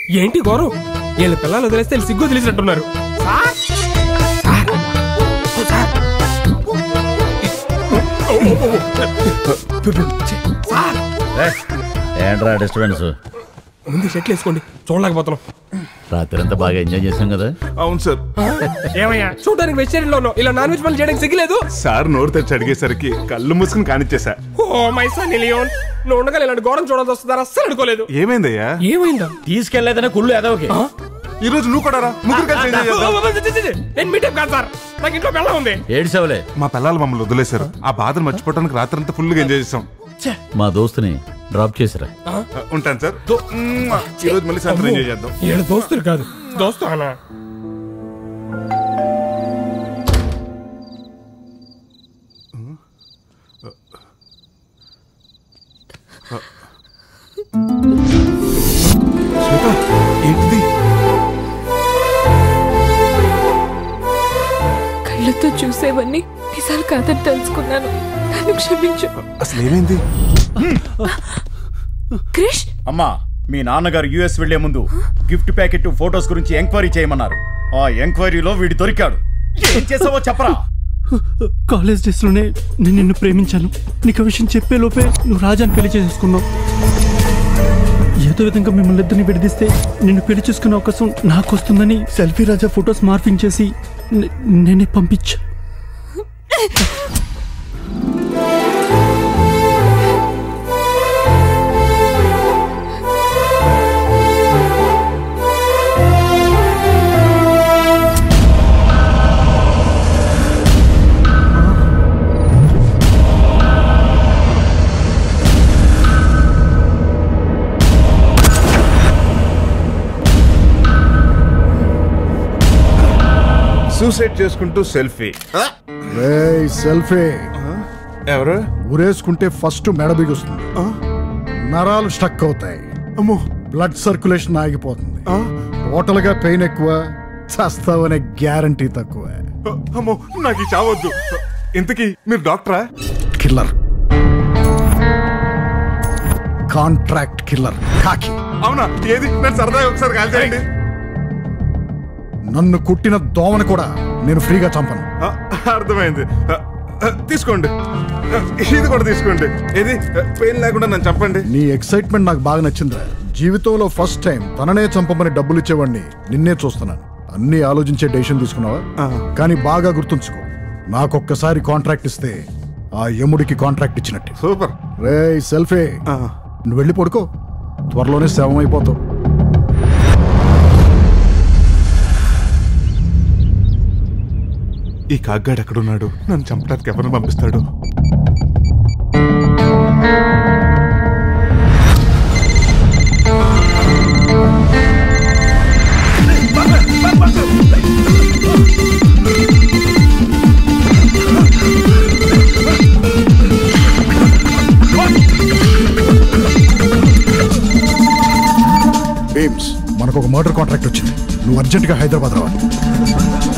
ఏంటి ఘోరం వీళ్ళ పిల్లలు వదిలేస్తే వీళ్ళు సిగ్గు తెలిసినట్టున్నారు సార్ సార్ ఓ సార్ ఓ, ఓ, ఓ, ఓ. ఛే, సార్ ఏంట్రా డిస్టర్బెన్స్ ముందు షెట్లు వేసుకోండి చూడలేకపోతున్నాం రాత్రి అంతా బాగా ఎంజాయ్ చేసాం కదా అవును సార్ ఏమయ్యా చూడడానికి వెజిటేరియన్ లో ఉన్నావు ఇలా నాన్ వెజ్ పనులు చేయడానికి సిగ్గులేదు సార్ నోరు తెచ్చి అడిగేసరికి కళ్ళు మూసుకుని కానిచ్చేసా ఓ మై సన్ లియోన్ నువ్వు ఉండగా ఇలాంటి ఘోరం చూడాల్సి వస్తుందని అస్సలు అనుకోలేదు ఏమైందయ్యా ఏమైందా తీసుకెళ్లేదనే కుళ్ళు ఎదవకి ఈ రోజు నువ్వు కూడా రా ముగ్గురు కలిసి ఎంజాయ్ చేద్దాం నేను మీటప్ కాదు సార్ నాకు ఇంట్లో పిల్ల ఉంది ఏడ్చవలే మా పిల్లలు మమ్మల్ని వదిలేశారు ఆ బాధను మర్చిపోవడానికి రాత్రంతా ఫుల్గా ఎంజాయ్ చేసాం మా దోస్తుని డ్రాప్ చేసిరా ఆ, ఉంటాను సార్ మ్మ్. ఈ రోజు మళ్ళీ సాయంత్రం ఎంజాయ్ చేద్దాం ఏడు దోస్తులు కాదు దోస్తు అనా శ్వేత ఏంటిది కళ్ళతో చూసేవన్నీ నిజాలు కాదని తెలుసుకున్నాను నన్ను క్షమించు అసలు ఏమైంది క్రిష్ అమ్మా మీ నాన్నగారు యుఎస్ వెళ్లే ముందు గిఫ్ట్ ప్యాకెట్ ఫోటోస్ గురించి ఎంక్వైరీ చేయమన్నారు ఆ ఎంక్వైరీలో వీడి దొరికాడు ఏం చేసావో చెప్పరా కాలేజ్ డేస్లోనే నేను నిన్ను ప్రేమించాను నీకు ఆ విషయం చెప్పే లోపే నువ్వు రాజాని పెళ్లి చేసుకున్నావు ఏదో విధంగా మిమ్మల్ని ఇద్దరిని విడదీస్తే నిన్ను పెళ్లి చేసుకునే అవకాశం నాకు వస్తుందని సెల్ఫీ రాజా ఫొటోస్ మార్పింగ్ చేసి నే- నేనే పంపించా సూసైడ్ చేసుకుంటూ సెల్ఫీ రేయ్ సెల్ఫీ ఎవరు ఊరేసుకుంటే ఫస్ట్ మెడ బిగుస్తుంది నరాలు స్టక్ అవుతాయి అమ్మో బ్లడ్ సర్క్యులేషన్ ఆగిపోతుంది టోటల్ గా పెయిన్ ఎక్కువ చస్తావనే గ్యారంటీ తక్కువ అమ్మో నాకు ఈ చావద్దు ఇంతకీ మీరు డాక్టరా కిల్లర్ కాంట్రాక్ట్ కిల్లర్ కాకి అవునా ఏది నేను సరదాగా ఒకసారి కాల్ చేయండి నన్ను కుట్టిన దోమను కూడా నేను ఫ్రీగా చంపను ఆ, అర్థమైంది ఆ, ఆ, తీసుకోండి ఆ, ఇది కూడా తీసుకోండి ఏది పెయిన్ లేకుండా నన్ను చెప్పండి నీ ఎక్సైట్మెంట్ నాకు బాగా నచ్చిందిరా జీవితంలో ఫస్ట్ టైం తననే చంపమని డబ్బులు ఇచ్చేవాడిని నిన్నే చూస్తున్నాను అన్ని ఆలోచించే డెసిషన్ తీసుకున్నావా కానీ బాగా గుర్తుంచుకో నాకొక్కసారి కాంట్రాక్ట్ ఇస్తే ఆ యముడికి కాంట్రాక్ట్ ఇచ్చినట్టు సూపర్ రే సెల్ఫే ఆ. నువ్వు వెళ్ళి పడుకో త్వరలోనే శవం అయిపోతావు ఈ కాగ్గాడు ఎక్కడున్నాడు నన్ను చంపడానికి ఎవరిని పంపిస్తాడు బీమ్స్ మనకు ఒక మర్డర్ కాంట్రాక్ట్ వచ్చింది నువ్వు అర్జెంటుగా హైదరాబాద్ రావాలి